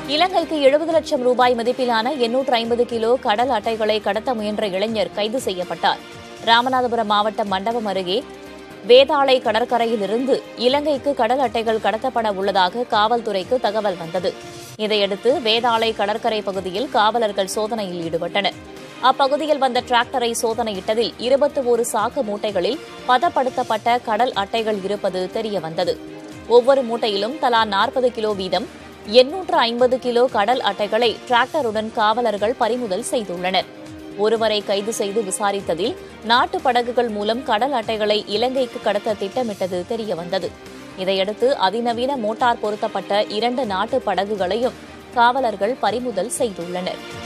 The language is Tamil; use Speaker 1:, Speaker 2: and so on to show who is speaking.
Speaker 1: இலங்கைக்கு எழுபது லட்சம் ரூபாய் மதிப்பிலான எண்ணூற்று ஐம்பது கிலோ கடல் அட்டைகளை கடத்த முயன்ற இளைஞர் கைது செய்யப்பட்டார் ராமநாதபுரம் மாவட்டம் மண்டபம் அருகே வேதாளை கடற்கரையிலிருந்து இலங்கைக்கு கடல் அட்டைகள் கடத்தப்பட உள்ளதாக காவல்துறைக்கு தகவல் வந்தது இதையடுத்து வேதாளை கடற்கரை பகுதியில் காவலர்கள் சோதனையில் ஈடுபட்டனர் அப்பகுதியில் வந்த டிராக்டரை சோதனையிட்டதில் இருபத்தி ஒரு சாக்கு மூட்டைகளில் பதப்படுத்தப்பட்ட கடல் அட்டைகள் இருப்பது தெரியவந்தது ஒவ்வொரு மூட்டையிலும் தலா நாற்பது கிலோ வீதம் எண்ணூற்று ஐம்பது கிலோ கடல் அட்டைகளை டிராக்டருடன் காவலர்கள் பறிமுதல் செய்துள்ளனர் ஒருவரை கைது செய்து விசாரித்ததில் நாட்டு படகுகள் மூலம் கடல் அட்டைகளை இலங்கைக்கு கடத்த திட்டமிட்டது தெரியவந்தது இதையடுத்து அதிநவீன மோட்டார் பொருத்தப்பட்ட இரண்டு நாட்டு படகுகளையும் காவலர்கள் பறிமுதல் செய்துள்ளனர்